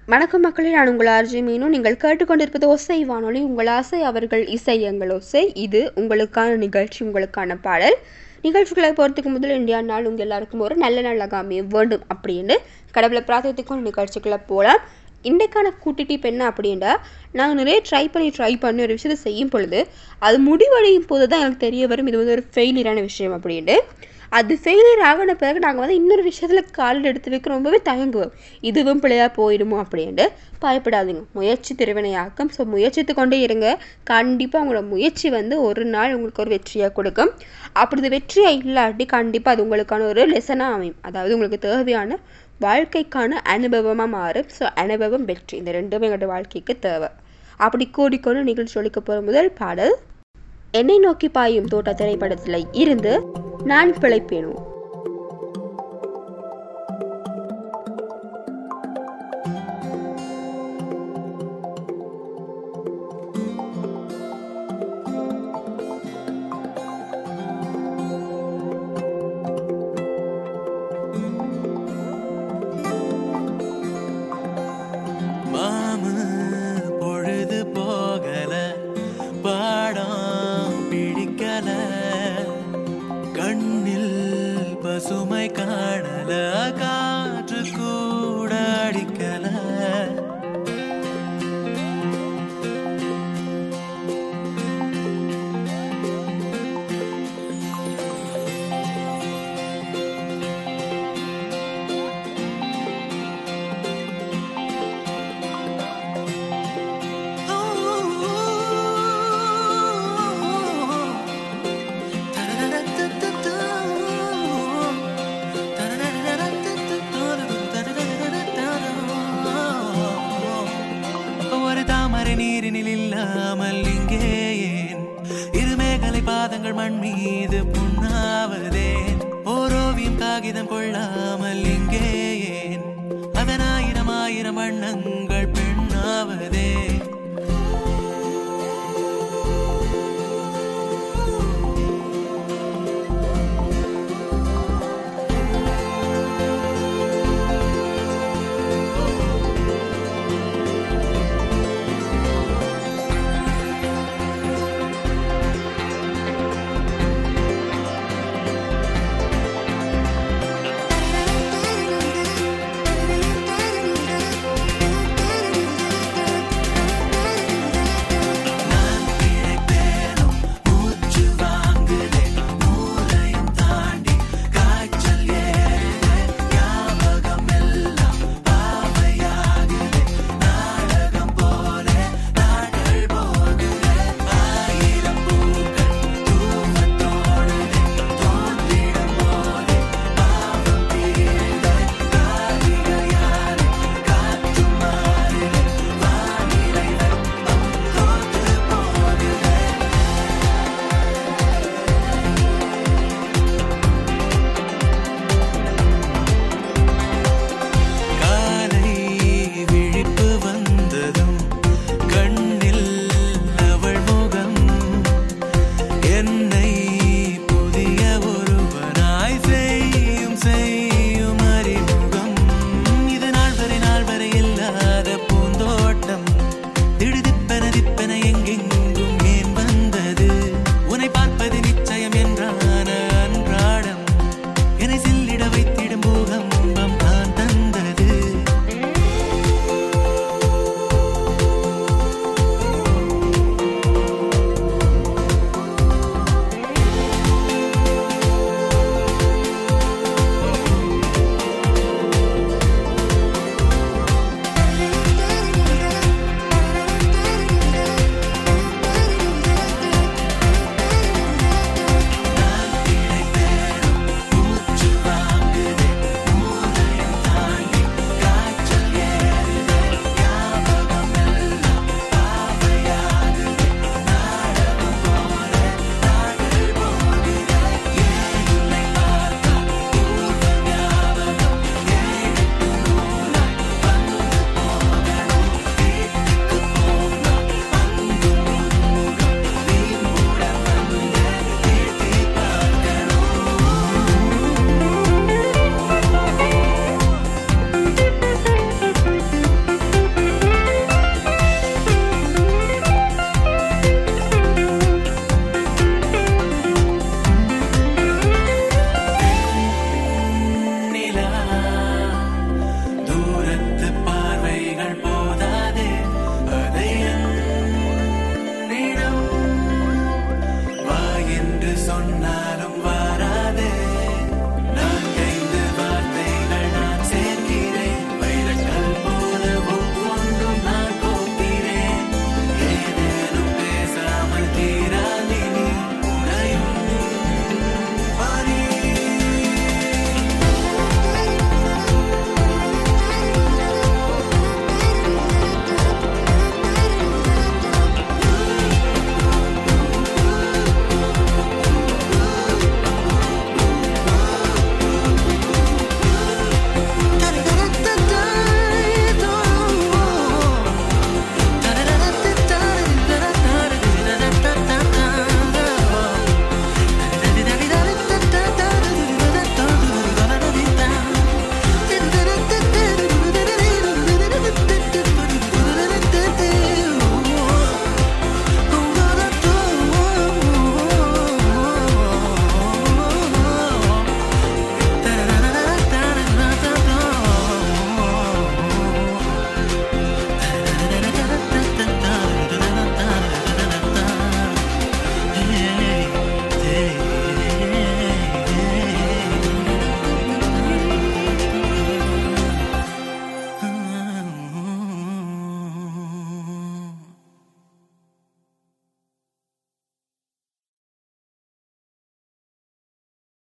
வணக்கம் மக்களே நான் உங்கள் ஆர்ஜி மீனும் நீங்கள் கேட்டுக்கொண்டிருப்பது ஒசை வானொலி உங்கள் ஆசை அவர்கள் இசை எங்கள் ஒசை இது உங்களுக்கான நிகழ்ச்சி உங்களுக்கான பாடல் நிகழ்ச்சிகளை போகிறதுக்கு முதல் இந்தியா நாள் உங்கள் எல்லாருக்கும் ஒரு நல்ல நல்ல அமைய வேண்டும் அப்படின்னு கடவுளை பிரார்த்தத்துக்கும் நிகழ்ச்சிக்குள்ளே போகலாம் இன்றைக்கான கூட்டி டிப் என்ன அப்படின்னா நாங்கள் நிறைய ட்ரை பண்ணி ட்ரை பண்ணி ஒரு விஷயத்தை செய்யும் பொழுது அது முடிவடையும் போது தான் எனக்கு தெரிய வரும் இது வந்து ஒரு ஃபெயிலியரான விஷயம் அப்படின்ட்டு அது ஃபெயிலியர் ஆகின பிறகு நாங்கள் வந்து இன்னொரு விஷயத்தில் காலில் எடுத்து வைக்க ரொம்பவே தயங்குவோம் இதுவும் பிள்ளையாக போயிடுமோ அப்படின்ட்டு பயப்படாதீங்க முயற்சி திருவினையாக்கம் ஸோ முயற்சித்து கொண்டே இருங்க கண்டிப்பாக உங்களோட முயற்சி வந்து ஒரு நாள் உங்களுக்கு ஒரு வெற்றியாக கொடுக்கும் அப்படி இது வெற்றியாக இல்லாட்டி கண்டிப்பாக அது உங்களுக்கான ஒரு லெசனாக அமையும் அதாவது உங்களுக்கு தேவையான வாழ்க்கைக்கான அனுபவமாக மாறும் ஸோ அனுபவம் வெற்றி இந்த ரெண்டுமே எங்களோட வாழ்க்கைக்கு தேவை அப்படி கூடிக்கொண்டு நிகழ்ச்சி ஒழிக்க போகிற முதல் பாடல் என்னை நோக்கி பாயும் தோட்ட திரைப்படத்தில் இருந்து நான் பிழைப்பேனும் மாமு பொழுது போகல பாடம் பிடிக்கல கண்ணில் பசுமை காணல காற்று கூட அடிக்கல ஒரு தாமரை நீரினில் இல்லாமல் இங்கே ஏன் இருமேகலை பாதங்கள் மண் மீது புண்ணாவதேன் ஓரோவியம் காகிதம் கொள்ளாமல் இங்கே ஏன் அதன் ஆயிரம் ஆயிரம் வண்ணங்கள் பெண்ணாவதே